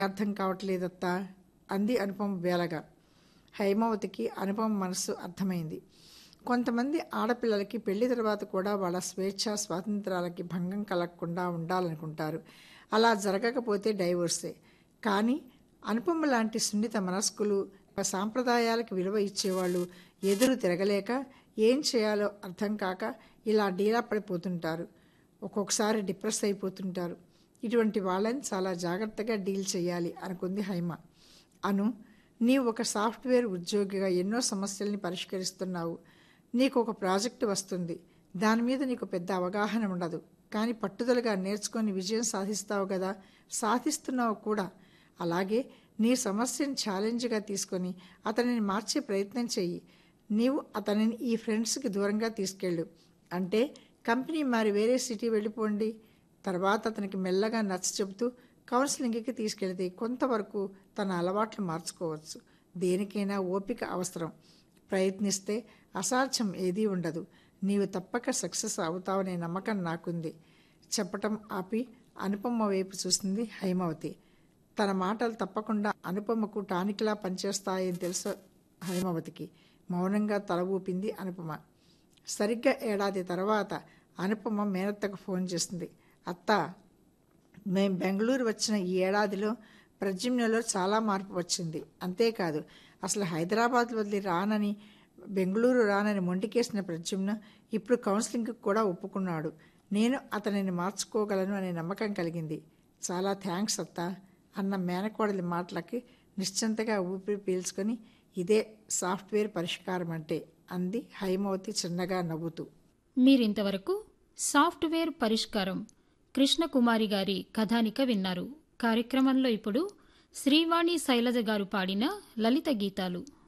అర్థం కావట్లేదత్తా అంది అనుపమ బేలగా హైమావతికి అనుపమ మనస్సు అర్థమైంది కొంతమంది ఆడపిల్లలకి పెళ్లి తర్వాత కూడా వాళ్ళ స్వేచ్ఛ స్వాతంత్రాలకి భంగం కలగకుండా ఉండాలనుకుంటారు అలా జరగకపోతే డైవోర్సే కానీ అనుపమ లాంటి సున్నిత మనస్కులు సాంప్రదాయాలకు విలువ ఇచ్చేవాళ్ళు ఎదురు తిరగలేక ఏం చేయాలో అర్థం కాక ఇలా డీలా పడిపోతుంటారు ఒక్కొక్కసారి డిప్రెస్ అయిపోతుంటారు ఇటువంటి వాళ్ళని చాలా జాగ్రత్తగా డీల్ చేయాలి అనుకుంది హైమ అను నీవు ఒక సాఫ్ట్వేర్ ఉద్యోగిగా ఎన్నో సమస్యల్ని పరిష్కరిస్తున్నావు నీకు ఒక ప్రాజెక్టు వస్తుంది దాని మీద నీకు పెద్ద అవగాహన ఉండదు కానీ పట్టుదలగా నేర్చుకొని విజయం సాధిస్తావు కదా సాధిస్తున్నావు కూడా అలాగే నీ సమస్యను ఛాలెంజ్గా తీసుకొని అతనిని మార్చే ప్రయత్నం చెయ్యి నీవు అతనిని ఈ ఫ్రెండ్స్కి దూరంగా తీసుకెళ్ళు అంటే కంపెనీ మారి వేరే సిటీ వెళ్ళిపోండి తర్వాత అతనికి మెల్లగా నచ్చ చెబుతూ కౌన్సిలింగ్కి తీసుకెళ్తే కొంతవరకు తన అలవాట్లు మార్చుకోవచ్చు దేనికైనా ఓపిక అవసరం ప్రయత్నిస్తే అసాధ్యం ఏదీ ఉండదు నీవు తప్పక సక్సెస్ అవుతావనే నమ్మకం నాకుంది చెప్పటం ఆపి అనుపమ వైపు చూసింది హైమావతి తన మాటలు తప్పకుండా అనుపమకు టానిక్లా పనిచేస్తాయని తెలుసు హైమావతికి మౌనంగా తల ఊపింది అనుపమ సరిగ్గా ఏడాది తర్వాత అనుపమ మేనత్తకు ఫోన్ చేసింది అత్త మేం బెంగళూరు వచ్చిన ఈ ఏడాదిలో ప్రజ్ఞలో చాలా మార్పు వచ్చింది అంతేకాదు అసలు హైదరాబాద్ వదిలి రానని బెంగళూరు రానని మొండికేసిన ప్రజ్ఞ ఇప్పుడు కౌన్సిలింగ్కి కూడా ఒప్పుకున్నాడు నేను అతనిని మార్చుకోగలను అనే నమ్మకం కలిగింది చాలా థ్యాంక్స్ అత్త అన్న మేనకోడలి మాటలకి నిశ్చింతగా ఊపిరి పీల్చుకొని ఇదే సాఫ్ట్వేర్ పరిష్కారం అంటే అంది హైమవతి చిన్నగా నవ్వుతూ మీరింతవరకు సాఫ్ట్వేర్ పరిష్కారం కృష్ణకుమారి గారి కథానిక విన్నారు కార్యక్రమంలో ఇప్పుడు శ్రీవాణి శైలజ గారు పాడిన లలిత గీతాలు